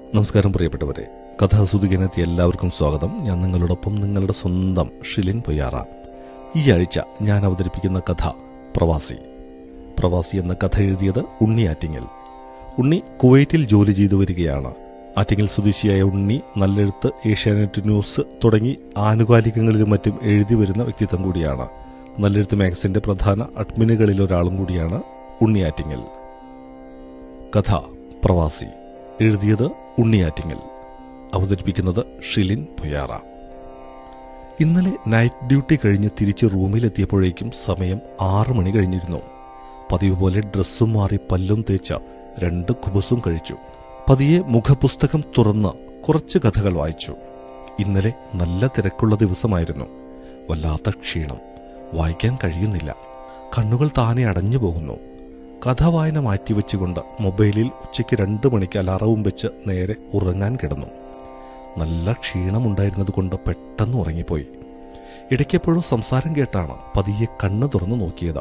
നമസ്കാരം പ്രിയപ്പെട്ടവരെ കഥാസുതികനെത്തിയ എല്ലാവർക്കും സ്വാഗതം ഞാൻ നിങ്ങളോടൊപ്പം നിങ്ങളുടെ സ്വന്തം ഷിലിൻ പൊയ്യാറ ഈ ആഴ്ച ഞാൻ അവതരിപ്പിക്കുന്ന കഥ പ്രവാസി പ്രവാസി എന്ന കഥ എഴുതിയത് ഉണ്ണി ആറ്റിങ്ങൽ ഉണ്ണി കുവൈറ്റിൽ ജോലി ചെയ്തു വരികയാണ് ആറ്റിങ്ങൽ സ്വദേശിയായ ഉണ്ണി നല്ലെഴുത്ത് ഏഷ്യാനെറ്റ് ന്യൂസ് തുടങ്ങി ആനുകാലികങ്ങളിലും മറ്റും എഴുതി വരുന്ന വ്യക്തിത്വം കൂടിയാണ് നല്ലെഴുത്ത് മാഗസിന്റെ പ്രധാന അഡ്മിനുകളിൽ ഒരാളും കൂടിയാണ് ഉണ്ണി ആറ്റിങ്ങൽ കഥ പ്രവാസി എഴുതിയത് ഉണ്ണിയാറ്റിങ്ങൽ അവതരിപ്പിക്കുന്നത് ഷിലിൻ പൊയ്യാറ ഇന്നലെ നൈറ്റ് ഡ്യൂട്ടി കഴിഞ്ഞ് തിരിച്ച് റൂമിലെത്തിയപ്പോഴേക്കും സമയം ആറു മണി കഴിഞ്ഞിരുന്നു പതിവ് പോലെ ഡ്രസ്സും മാറി പല്ലും തേച്ച രണ്ട് കുബസും കഴിച്ചു പതിയെ മുഖപുസ്തകം തുറന്ന് കുറച്ച് കഥകൾ വായിച്ചു ഇന്നലെ നല്ല തിരക്കുള്ള ദിവസമായിരുന്നു വല്ലാത്ത ക്ഷീണം വായിക്കാൻ കഴിയുന്നില്ല കണ്ണുകൾ താനെ അടഞ്ഞു പോകുന്നു കഥ വായന മാറ്റിവെച്ചുകൊണ്ട് മൊബൈലിൽ ഉച്ചയ്ക്ക് രണ്ട് മണിക്ക് അലാറവും വെച്ച് നേരെ ഉറങ്ങാൻ കിടന്നു നല്ല ക്ഷീണമുണ്ടായിരുന്നത് കൊണ്ട് പെട്ടെന്ന് ഉറങ്ങിപ്പോയി ഇടയ്ക്കെപ്പോഴും സംസാരം കേട്ടാണ് പതിയെ കണ്ണ് തുറന്നു നോക്കിയത്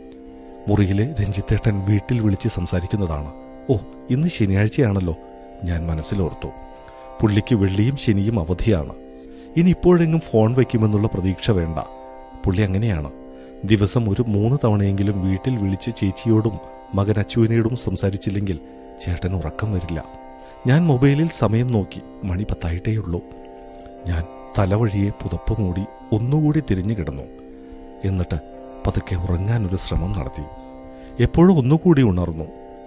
മുറിയിലെ രഞ്ജിത്തേട്ടൻ വീട്ടിൽ വിളിച്ച് സംസാരിക്കുന്നതാണ് ഓ ഇന്ന് ശനിയാഴ്ചയാണല്ലോ ഞാൻ മനസ്സിലോർത്തു പുള്ളിക്ക് വെള്ളിയും ശനിയും അവധിയാണ് ഇനി ഇപ്പോഴെങ്കിലും ഫോൺ വയ്ക്കുമെന്നുള്ള പ്രതീക്ഷ വേണ്ട പുള്ളി അങ്ങനെയാണ് ദിവസം ഒരു മൂന്ന് തവണയെങ്കിലും വീട്ടിൽ വിളിച്ച് ചേച്ചിയോടും മകൻ അച്ചുവിനോടും സംസാരിച്ചില്ലെങ്കിൽ ചേട്ടൻ ഉറക്കം വരില്ല ഞാൻ മൊബൈലിൽ സമയം നോക്കി മണി പത്തായിട്ടേയുള്ളൂ ഞാൻ തലവഴിയെ പുതപ്പ് മൂടി ഒന്നുകൂടി തിരിഞ്ഞു കിടന്നു എന്നിട്ട് പതുക്കെ ഉറങ്ങാനൊരു ശ്രമം നടത്തി എപ്പോഴും ഒന്നുകൂടി ഉണർന്നു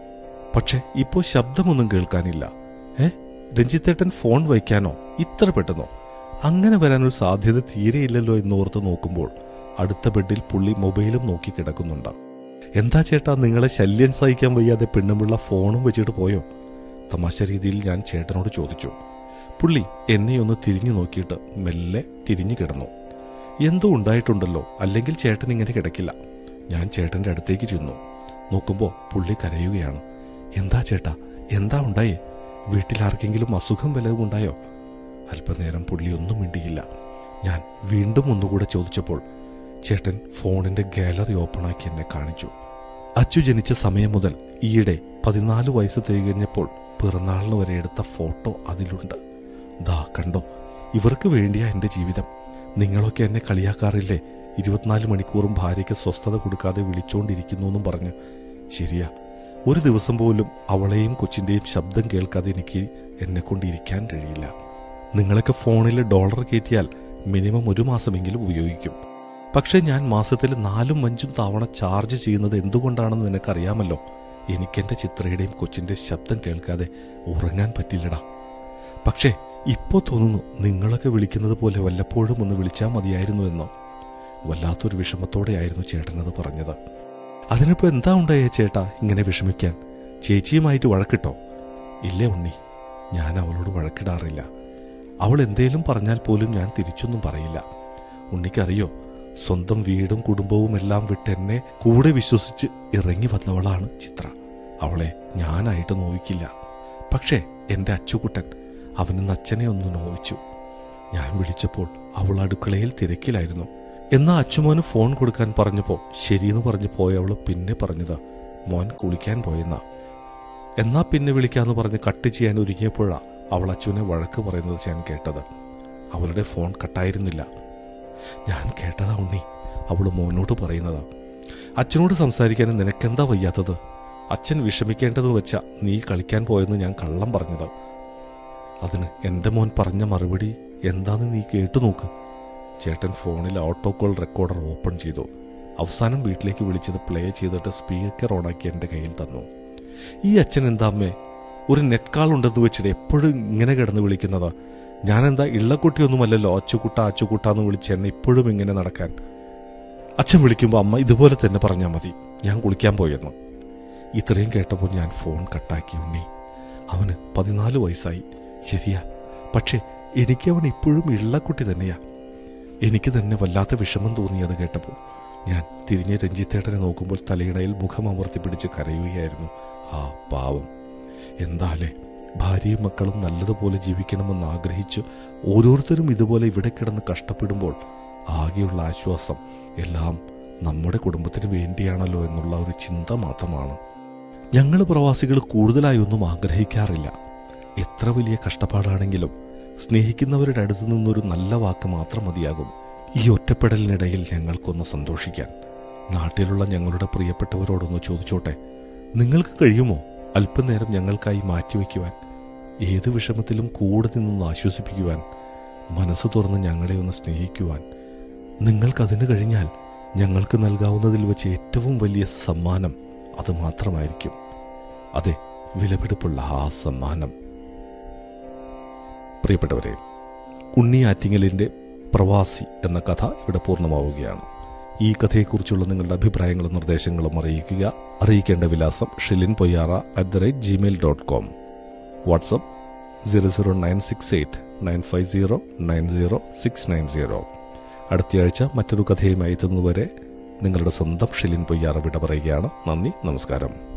പക്ഷെ ഇപ്പോൾ ശബ്ദമൊന്നും കേൾക്കാനില്ല ഏ രഞ്ജിത്തേട്ടൻ ഫോൺ വയ്ക്കാനോ ഇത്ര പെട്ടെന്നോ അങ്ങനെ വരാനൊരു സാധ്യത തീരെയില്ലല്ലോ എന്നോർത്ത് നോക്കുമ്പോൾ അടുത്ത ബെഡിൽ പുള്ളി മൊബൈലും നോക്കി കിടക്കുന്നുണ്ട് എന്താ ചേട്ടാ നിങ്ങളെ ശല്യം സഹിക്കാൻ വയ്യാതെ പെണ്ണുമ്പിള്ള ഫോണും വെച്ചിട്ട് പോയോ തമാശ രീതിയിൽ ഞാൻ ചേട്ടനോട് ചോദിച്ചു പുള്ളി എന്നെ ഒന്ന് തിരിഞ്ഞു നോക്കിയിട്ട് മെല്ലെ തിരിഞ്ഞു കിടന്നു എന്തോ ഉണ്ടായിട്ടുണ്ടല്ലോ അല്ലെങ്കിൽ ചേട്ടൻ ഇങ്ങനെ കിടക്കില്ല ഞാൻ ചേട്ടന്റെ അടുത്തേക്ക് ചെന്നു നോക്കുമ്പോൾ പുള്ളി കരയുകയാണ് എന്താ ചേട്ടാ എന്താ ഉണ്ടായേ വീട്ടിൽ ആർക്കെങ്കിലും അസുഖം വല്ലതും ഉണ്ടായോ അല്പനേരം പുള്ളി ഒന്നും മിണ്ടിയില്ല ഞാൻ വീണ്ടും ഒന്നുകൂടെ ചോദിച്ചപ്പോൾ ചേട്ടൻ ഫോണിന്റെ ഗാലറി ഓപ്പണാക്കി എന്നെ കാണിച്ചു അച്ചു ജനിച്ച സമയം മുതൽ ഈയിടെ പതിനാല് വയസ്സ് തികഞ്ഞപ്പോൾ പിറന്നാളിന് വരെ എടുത്ത ഫോട്ടോ അതിലുണ്ട് ദാ കണ്ടോ ഇവർക്ക് വേണ്ടിയാ എന്റെ ജീവിതം നിങ്ങളൊക്കെ എന്നെ കളിയാക്കാറില്ലേ ഇരുപത്തിനാല് മണിക്കൂറും ഭാര്യയ്ക്ക് സ്വസ്ഥത കൊടുക്കാതെ വിളിച്ചോണ്ടിരിക്കുന്നു എന്നും പറഞ്ഞ് ശരിയാ ഒരു ദിവസം പോലും അവളെയും കൊച്ചിന്റെയും ശബ്ദം കേൾക്കാതെ എനിക്ക് എന്നെ കൊണ്ട് ഇരിക്കാൻ കഴിയില്ല നിങ്ങളൊക്കെ ഫോണിൽ ഡോളർ കയറ്റിയാൽ മിനിമം ഒരു മാസമെങ്കിലും ഉപയോഗിക്കും പക്ഷെ ഞാൻ മാസത്തിൽ നാലും അഞ്ചും തവണ ചാർജ് ചെയ്യുന്നത് എന്തുകൊണ്ടാണെന്ന് നിനക്കറിയാമല്ലോ എനിക്കെന്റെ ചിത്രയുടെയും കൊച്ചിന്റെ ശബ്ദം കേൾക്കാതെ ഉറങ്ങാൻ പറ്റില്ലടാ പക്ഷേ ഇപ്പോ തോന്നുന്നു നിങ്ങളൊക്കെ വിളിക്കുന്നത് പോലെ വല്ലപ്പോഴും ഒന്ന് വിളിച്ചാൽ മതിയായിരുന്നു എന്നോ വല്ലാത്തൊരു വിഷമത്തോടെയായിരുന്നു ചേട്ടനത് പറഞ്ഞത് അതിനിപ്പോ എന്താ ഉണ്ടായേ ചേട്ടാ ഇങ്ങനെ വിഷമിക്കാൻ ചേച്ചിയുമായിട്ട് വഴക്കിട്ടോ ഇല്ലേ ഉണ്ണി ഞാൻ അവളോട് വഴക്കിടാറില്ല അവൾ എന്തേലും പറഞ്ഞാൽ പോലും ഞാൻ തിരിച്ചൊന്നും പറയില്ല ഉണ്ണിക്കറിയോ സ്വന്തം വീടും കുടുംബവും എല്ലാം വിട്ട് എന്നെ കൂടെ വിശ്വസിച്ച് ഇറങ്ങി വന്നവളാണ് ചിത്ര അവളെ ഞാനായിട്ട് നോവിക്കില്ല പക്ഷേ എന്റെ അച്ചുകുട്ടൻ അവന് അച്ഛനെ ഒന്ന് നോവിച്ചു ഞാൻ വിളിച്ചപ്പോൾ അവൾ അടുക്കളയിൽ തിരക്കിലായിരുന്നു എന്നാ അച്ചുമോന് ഫോൺ കൊടുക്കാൻ പറഞ്ഞപ്പോ ശരിയെന്ന് പറഞ്ഞു പോയവള് പിന്നെ പറഞ്ഞത് മോൻ കുളിക്കാൻ പോയെന്നാ എന്നാ പിന്നെ വിളിക്കാന്ന് പറഞ്ഞ് കട്ട് ചെയ്യാൻ ഒരുങ്ങിയപ്പോഴാ അവൾ അച്ചുവിനെ വഴക്ക് പറയുന്നത് ഞാൻ കേട്ടത് അവളുടെ ഫോൺ കട്ടായിരുന്നില്ല ഞാൻ കേട്ടതാ ഉണ്ണി അവള് മോനോട് പറയുന്നത് അച്ഛനോട് സംസാരിക്കാൻ നിനക്കെന്താ വയ്യാത്തത് അച്ഛൻ വിഷമിക്കേണ്ടതെന്ന് വെച്ചാ നീ കളിക്കാൻ പോയെന്ന് ഞാൻ കള്ളം പറഞ്ഞത് അതിന് എന്റെ മോൻ പറഞ്ഞ മറുപടി എന്താന്ന് നീ കേട്ടു നോക്ക് ചേട്ടൻ ഫോണിൽ ഓട്ടോ കോൾ റെക്കോർഡർ ഓപ്പൺ ചെയ്തു അവസാനം വീട്ടിലേക്ക് വിളിച്ചത് പ്ലേ ചെയ്തിട്ട് സ്പീക്കർ ഓണാക്കി എന്റെ കയ്യിൽ തന്നു ഈ അച്ഛൻ എന്താ അമ്മേ ഒരു നെറ്റ് കാൾ ഉണ്ടെന്ന് വെച്ചിട്ട് എപ്പോഴും ഇങ്ങനെ കിടന്ന് വിളിക്കുന്നത് ഞാനെന്താ ഇള്ളക്കുട്ടിയൊന്നുമല്ലല്ലോ അച്ചുകുട്ട അച്ചുകുട്ട എന്ന് വിളിച്ച് എന്നെ ഇപ്പോഴും ഇങ്ങനെ നടക്കാൻ അച്ഛൻ വിളിക്കുമ്പോൾ അമ്മ ഇതുപോലെ തന്നെ പറഞ്ഞാൽ മതി ഞാൻ കുളിക്കാൻ പോയെന്ന് ഇത്രയും കേട്ടപ്പോൾ ഞാൻ ഫോൺ കട്ടാക്കി ഉണ്ണി അവന് പതിനാല് വയസ്സായി ശരിയാ പക്ഷേ എനിക്ക് അവൻ ഇപ്പോഴും ഇള്ളക്കുട്ടി തന്നെയാ എനിക്ക് തന്നെ വല്ലാത്ത വിഷമം തോന്നി അത് കേട്ടപ്പോൾ ഞാൻ തിരിഞ്ഞ് രഞ്ജിത്തേട്ടനെ നോക്കുമ്പോൾ തലയിണയിൽ മുഖം അമർത്തി പിടിച്ച് കരയുകയായിരുന്നു ആ പാവം എന്താലേ ഭാര്യയും മക്കളും നല്ലതുപോലെ ജീവിക്കണമെന്ന് ആഗ്രഹിച്ച് ഓരോരുത്തരും ഇതുപോലെ ഇവിടെ കിടന്ന് കഷ്ടപ്പെടുമ്പോൾ ആകെയുള്ള ആശ്വാസം എല്ലാം നമ്മുടെ കുടുംബത്തിന് വേണ്ടിയാണല്ലോ എന്നുള്ള ഒരു ചിന്ത മാത്രമാണ് ഞങ്ങൾ പ്രവാസികൾ കൂടുതലായി ഒന്നും ആഗ്രഹിക്കാറില്ല എത്ര വലിയ കഷ്ടപ്പാടാണെങ്കിലും സ്നേഹിക്കുന്നവരുടെ അടുത്ത് നിന്നൊരു നല്ല വാക്ക് മാത്രം മതിയാകും ഈ ഒറ്റപ്പെടലിനിടയിൽ ഞങ്ങൾക്കൊന്ന് സന്തോഷിക്കാൻ നാട്ടിലുള്ള ഞങ്ങളുടെ പ്രിയപ്പെട്ടവരോടൊന്ന് ചോദിച്ചോട്ടെ നിങ്ങൾക്ക് കഴിയുമോ അല്പനേരം ഞങ്ങൾക്കായി മാറ്റിവെക്കുവാൻ ഏത് വിഷമത്തിലും കൂടെ നിന്നൊന്ന് ആശ്വസിപ്പിക്കുവാൻ മനസ്സ് തുറന്ന് ഞങ്ങളെ ഒന്ന് സ്നേഹിക്കുവാൻ നിങ്ങൾക്കതിന് കഴിഞ്ഞാൽ ഞങ്ങൾക്ക് നൽകാവുന്നതിൽ വെച്ച് ഏറ്റവും വലിയ സമ്മാനം അത് മാത്രമായിരിക്കും അതെ വിലപിടിപ്പുള്ള ആ സമ്മാനം പ്രിയപ്പെട്ടവരെ ഉണ്ണി ആറ്റിങ്ങലിൻ്റെ പ്രവാസി എന്ന കഥ ഇവിടെ പൂർണ്ണമാവുകയാണ് ഈ കഥയെക്കുറിച്ചുള്ള നിങ്ങളുടെ അഭിപ്രായങ്ങളും നിർദ്ദേശങ്ങളും അറിയിക്കുക അറിയിക്കേണ്ട വിലാസം Shilin Poyyara at the rate Gmail dot com WhatsApp zero zero nine six eight nine five zero nine zero six nine zero അടുത്തയാഴ്ച മറ്റൊരു കഥയുമായി എത്തുന്നതുവരെ നിങ്ങളുടെ സ്വന്തം ഷിലിൻ പൊയ്യാറ വിട പറയുകയാണ് നന്ദി നമസ്കാരം